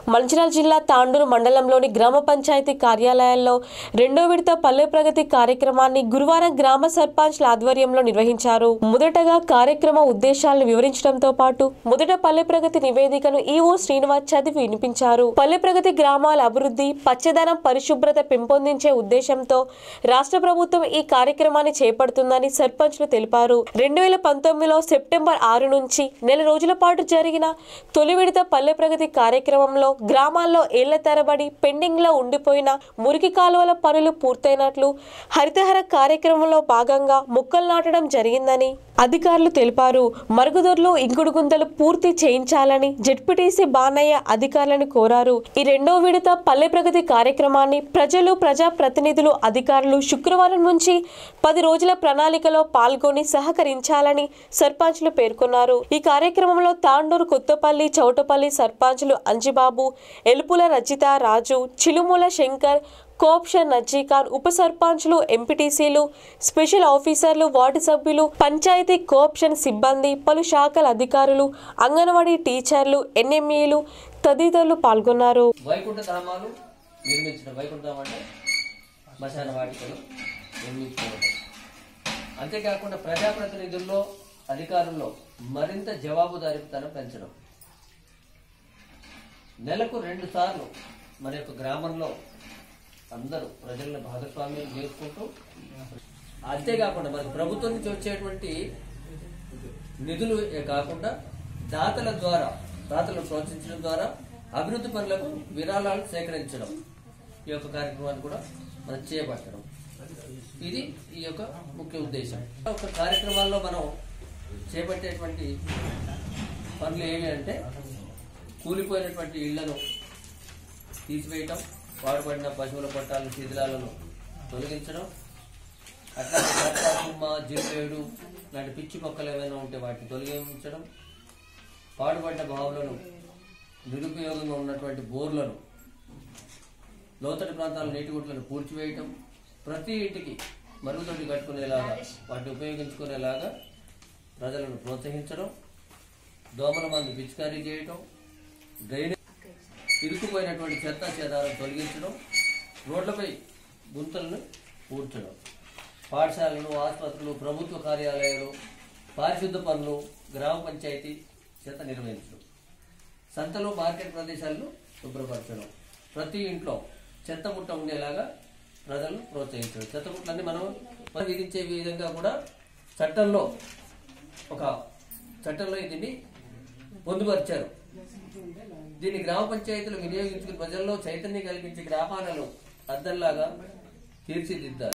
మంచిర్యాల జిల్లా తాండూరు మండలంలోని గ్రామ పంచాయతీ కార్యాలయాల్లో రెండో విడత పల్లె ప్రగతి కార్యక్రమాన్ని గురువారం గ్రామ సర్పంచ్ల ఆధ్వర్యంలో నిర్వహించారు మొదటగా కార్యక్రమ ఉద్దేశాలను వివరించడంతో పాటు మొదట పల్లె ప్రగతి నివేదికను ఈవో శ్రీనివాస్ చదివి వినిపించారు పల్లె ప్రగతి గ్రామాల అభివృద్ధి పచ్చదనం పరిశుభ్రత పెంపొందించే ఉద్దేశంతో రాష్ట్ర ప్రభుత్వం ఈ కార్యక్రమాన్ని చేపడుతుందని సర్పంచ్లు తెలిపారు రెండు వేల పంతొమ్మిదిలో సెప్టెంబర్ ఆరు నుంచి నెల రోజుల పాటు జరిగిన తొలి విడత పల్లె ప్రగతి కార్యక్రమంలో గ్రామాల్లో ఏళ్ల తరబడి పెండింగ్ లో ఉండిపోయిన మురికి కాలువల పనులు పూర్తయినట్లు హరితహర కార్యక్రమంలో భాగంగా మొక్కలు నాటడం జరిగిందని అధికారులు తెలిపారు మరుగుదొడ్లు ఇంకుడు గుంతలు పూర్తి చేయించాలని జెడ్పీటీసీ బానయ్య అధికారులను కోరారు ఈ రెండో విడత పల్లె ప్రగతి కార్యక్రమాన్ని ప్రజలు ప్రజా ప్రతినిధులు అధికారులు శుక్రవారం నుంచి పది రోజుల ప్రణాళికలో పాల్గొని సహకరించాలని సర్పంచ్లు పేర్కొన్నారు ఈ కార్యక్రమంలో తాండూరు కొత్తపల్లి చౌటపల్లి సర్పంచ్లు అంజిబాబు ఎలుపుల రజిత రాజు చిలుముల శంకర్ కోప్షన్ నజ్జీఖాన్ ఉప సర్పంచ్లు ఎంపీటీసీలు స్పెషల్ ఆఫీసర్లు వార్డు సభ్యులు పంచాయతీ కోఆప్షన్ సిబ్బంది పలు శాఖల అధికారులు అంగన్వాడీ టీచర్లు ఎన్ఎంఈలు తదితరులు పాల్గొన్నారు వైకుంఠ ధామాలు నిర్మించడం వైకుంఠ ధామం అంటే శ్మశాన వాటికలు నిర్మించుకోవడం అంతేకాకుండా ప్రజాప్రతినిధుల్లో అధికారుల్లో మరింత జవాబుదారీతనం పెంచడం నెలకు రెండు సార్లు మన యొక్క గ్రామంలో అందరూ ప్రజలను భాగస్వామ్యం చేసుకుంటూ అంతేకాకుండా మరి ప్రభుత్వం నుంచి వచ్చేటువంటి నిధులు కాకుండా దాతల ద్వారా దాతలను ప్రోత్సహించడం ద్వారా అభివృద్ధి పనులకు విరాళాలు సేకరించడం ఈ యొక్క కార్యక్రమాన్ని కూడా మనం చేపట్టడం ఇది ఈ యొక్క ముఖ్య ఉద్దేశం ఒక కార్యక్రమాల్లో మనం చేపట్టేటువంటి పనులు ఏమి అంటే కూలిపోయినటువంటి ఇళ్లను తీసివేయటం పాడుపడిన పశువుల పట్టాలను శిథిలాలను తొలగించడం అట్లాగే కట్ట తుమ్మ జిల్లేడు లాంటి పిచ్చి మొక్కలు ఏమైనా ఉంటే వాటిని తొలగించడం పాడుపడ్డ బావులను నిరుపయోగంగా ఉన్నటువంటి బోర్లను లోతటి ప్రాంతాల నీటి గుట్లను పూడ్చివేయటం ప్రతి ఇంటికి మరుగుదొడ్డి కట్టుకునేలాగా వాటిని ఉపయోగించుకునేలాగా ప్రజలను ప్రోత్సహించడం దోమల మందు పిచికారీ చేయటం డ్రైనేజ్ ఇరుకుపోయినటువంటి చెత్త చెదాలను తొలగించడం రోడ్లపై గుంతలను పూడ్చడం పాఠశాలలు ఆసుపత్రులు ప్రభుత్వ కార్యాలయాలు పారిశుద్ధ పనులు గ్రామ పంచాయతీ చెత్త నిర్వహించడం సంతలు మార్కెట్ ప్రదేశాలను శుభ్రపరచడం ప్రతి ఇంట్లో చెత్త ముట్ట ఉండేలాగా ప్రజలు ప్రోత్సహించడం చెత్త ముట్లన్నీ మనం మనం విధించే విధంగా కూడా చట్టంలో ఒక చట్టంలో దీన్ని పొందుపరిచారు దీన్ని గ్రామ పంచాయతీలు వినియోగించుకుని ప్రజల్లో చైతన్యం కలిగించి గ్రామాలను అద్దల్లాగా తీర్చిదిద్దారు